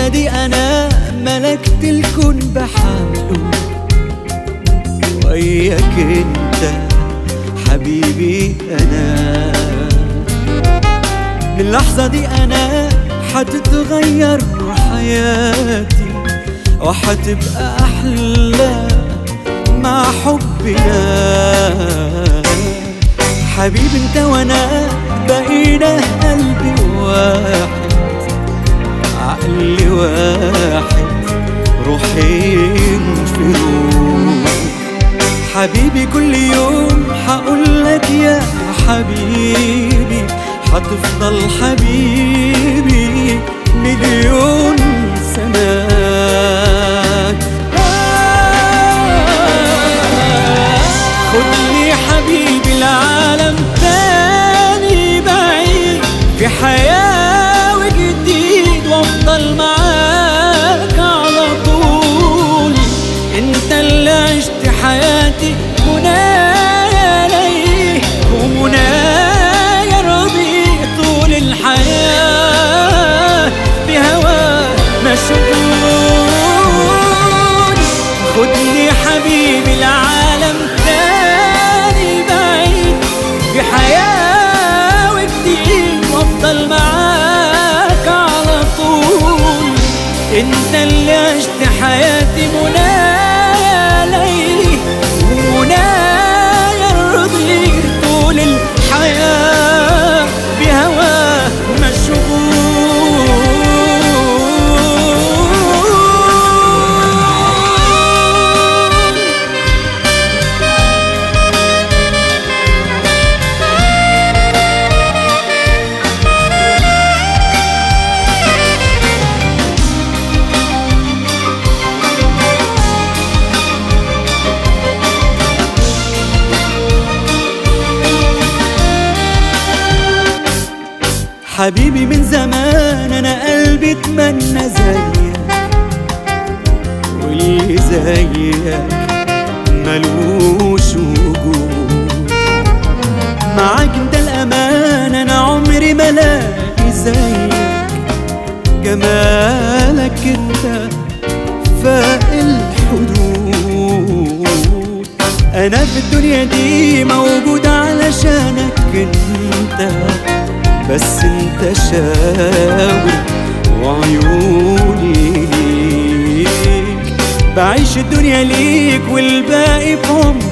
الدنيا دي انا ملكت الكون بحمله وياك انت حبيبي انا من اللحظة دي انا حتتغير حياتي وحتبقى احلى مع حبنا حبيبي انت وانا بقينا قلبي واحد عقلي واحد روحين في روح حبيبي كل يوم حقول لك يا حبيبي حتفضل حبيبي مليون سنة خدني حبيبي العالم تاني بعيد في حياة وجديد وافضل معاك على طول انت اللي عشت حياتي منايا ليه ومنايا رضي طول الحياة بهواه مشغول خدني حبيبي العالم تاني بعيد في حياة وجديد وافضل معاك على طول انت اللي عشت حياتي منايا ليلي ومنايا رضي طول الحياة بهواه مشغول حبيبي من زمان انا قلبي اتمنى زيك واللي زيك ملوش وجود معاك انت الامان انا عمري ما الاقي زيك جمالك انت فاق الحدود انا في الدنيا دي موجود علشانك انت بس انت شاور وعيوني ليك بعيش الدنيا ليك والباقي في عمري